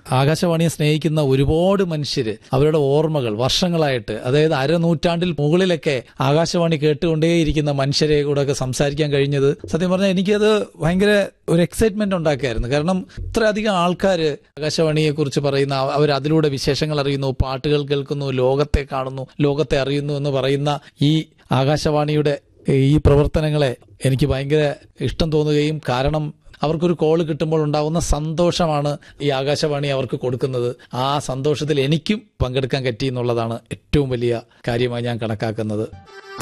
ആകാശവാണിയെ സ്നേഹിക്കുന്ന ഒരുപാട് മനുഷ്യര് അവരുടെ ഓർമ്മകൾ വർഷങ്ങളായിട്ട് അതായത് അരനൂറ്റാണ്ടിൽ മുകളിലൊക്കെ ആകാശവാണി കേട്ടുകൊണ്ടേയിരിക്കുന്ന മനുഷ്യരെ കൂടെ ഒക്കെ സംസാരിക്കാൻ കഴിഞ്ഞത് സത്യം പറഞ്ഞാൽ എനിക്കത് ഭയങ്കര ഒരു എക്സൈറ്റ്മെന്റ് ഉണ്ടാക്കിയായിരുന്നു കാരണം ഇത്രയധികം ആൾക്കാർ ആകാശവാണിയെ കുറിച്ച് പറയുന്ന അവർ അതിലൂടെ വിശേഷങ്ങൾ അറിയുന്നു പാട്ടുകൾ കേൾക്കുന്നു ലോകത്തെ കാണുന്നു ലോകത്തെ അറിയുന്നു എന്ന് പറയുന്ന ഈ ആകാശവാണിയുടെ ഈ പ്രവർത്തനങ്ങളെ എനിക്ക് ഭയങ്കര ഇഷ്ടം തോന്നുകയും കാരണം അവർക്കൊരു കോള് കിട്ടുമ്പോൾ ഉണ്ടാവുന്ന സന്തോഷമാണ് ഈ ആകാശവാണി അവർക്ക് കൊടുക്കുന്നത് ആ സന്തോഷത്തിൽ എനിക്കും പങ്കെടുക്കാൻ പറ്റി എന്നുള്ളതാണ് ഏറ്റവും വലിയ കാര്യമായി ഞാൻ കണക്കാക്കുന്നത്